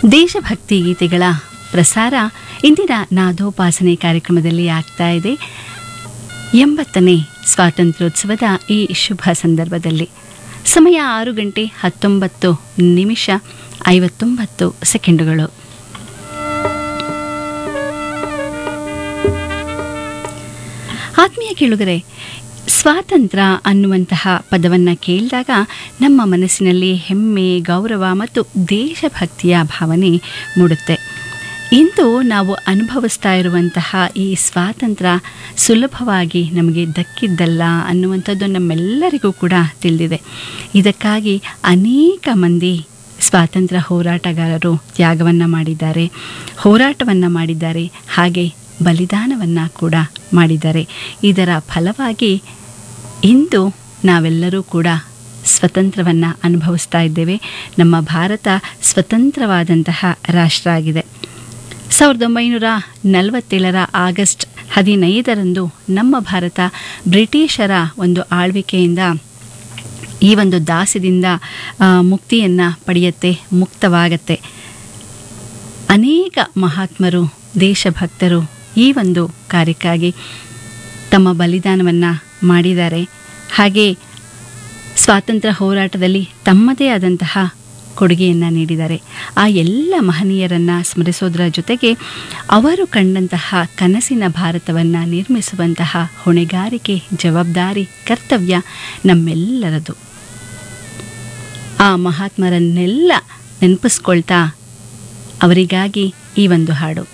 ದೇಶಭಕ್ತಿ ಗೀತೆಗಳ ಪ್ರಸಾರ ಇಂದಿನ ನಾದೋಪಾಸನೆ ಕಾರ್ಯಕ್ರಮದಲ್ಲಿ ಆಗ್ತಾ ಇದೆ ಎಂಬತ್ತನೇ ಸ್ವಾತಂತ್ರ್ಯೋತ್ಸವದ ಈ ಶುಭ ಸಂದರ್ಭದಲ್ಲಿ ಸಮಯ ಆರು ಗಂಟೆ ಹತ್ತೊಂಬತ್ತು ನಿಮಿಷ ಐವತ್ತೊಂಬತ್ತು ಸೆಕೆಂಡುಗಳು ಆತ್ಮೀಯ ಕೇಳುಗರೆ ಸ್ವಾತಂತ್ರ್ಯ ಅನ್ನುವಂತಹ ಪದವನ್ನು ಕೇಳಿದಾಗ ನಮ್ಮ ಮನಸ್ಸಿನಲ್ಲಿ ಹೆಮ್ಮೆ ಗೌರವ ಮತ್ತು ದೇಶಭಕ್ತಿಯ ಭಾವನೆ ಮೂಡುತ್ತೆ ಇಂದು ನಾವು ಅನುಭವಿಸ್ತಾ ಇರುವಂತಹ ಈ ಸ್ವಾತಂತ್ರ್ಯ ಸುಲಭವಾಗಿ ನಮಗೆ ದಕ್ಕಿದ್ದಲ್ಲ ಅನ್ನುವಂಥದ್ದು ನಮ್ಮೆಲ್ಲರಿಗೂ ಕೂಡ ತಿಳಿದಿದೆ ಇದಕ್ಕಾಗಿ ಅನೇಕ ಮಂದಿ ಸ್ವಾತಂತ್ರ್ಯ ಹೋರಾಟಗಾರರು ತ್ಯಾಗವನ್ನು ಮಾಡಿದ್ದಾರೆ ಹೋರಾಟವನ್ನು ಮಾಡಿದ್ದಾರೆ ಹಾಗೆ ಬಲಿದಾನವನ್ನು ಕೂಡ ಮಾಡಿದ್ದಾರೆ ಇದರ ಫಲವಾಗಿ ಇಂದು ನಾವೆಲ್ಲರೂ ಕೂಡ ಸ್ವತಂತ್ರವನ್ನು ಅನುಭವಿಸ್ತಾ ಇದ್ದೇವೆ ನಮ್ಮ ಭಾರತ ಸ್ವತಂತ್ರವಾದಂತಹ ರಾಷ್ಟ್ರ ಆಗಿದೆ ಸಾವಿರದ ಒಂಬೈನೂರ ನಲವತ್ತೇಳರ ಆಗಸ್ಟ್ ಹದಿನೈದರಂದು ನಮ್ಮ ಭಾರತ ಬ್ರಿಟಿಷರ ಒಂದು ಆಳ್ವಿಕೆಯಿಂದ ಈ ಒಂದು ದಾಸ್ಯದಿಂದ ಮುಕ್ತಿಯನ್ನು ಪಡೆಯುತ್ತೆ ಮುಕ್ತವಾಗತ್ತೆ ಅನೇಕ ಮಹಾತ್ಮರು ದೇಶಭಕ್ತರು ಈ ಒಂದು ಕಾರ್ಯಕ್ಕಾಗಿ ತಮ್ಮ ಬಲಿದಾನವನ್ನು ಮಾಡಿದ್ದಾರೆ ಹಾಗೆ ಸ್ವಾತಂತ್ರ್ಯ ಹೋರಾಟದಲ್ಲಿ ತಮ್ಮದೇ ಆದಂತಹ ಕೊಡುಗೆಯನ್ನು ನೀಡಿದ್ದಾರೆ ಆ ಎಲ್ಲ ಮಹನೀಯರನ್ನು ಸ್ಮರಿಸೋದರ ಜೊತೆಗೆ ಅವರು ಕಂಡಂತಹ ಕನಸಿನ ಭಾರತವನ್ನು ನಿರ್ಮಿಸುವಂತಹ ಹೊಣೆಗಾರಿಕೆ ಜವಾಬ್ದಾರಿ ಕರ್ತವ್ಯ ನಮ್ಮೆಲ್ಲರದು ಆ ಮಹಾತ್ಮರನ್ನೆಲ್ಲ ನೆನಪಿಸ್ಕೊಳ್ತಾ ಅವರಿಗಾಗಿ ಈ ಒಂದು ಹಾಡು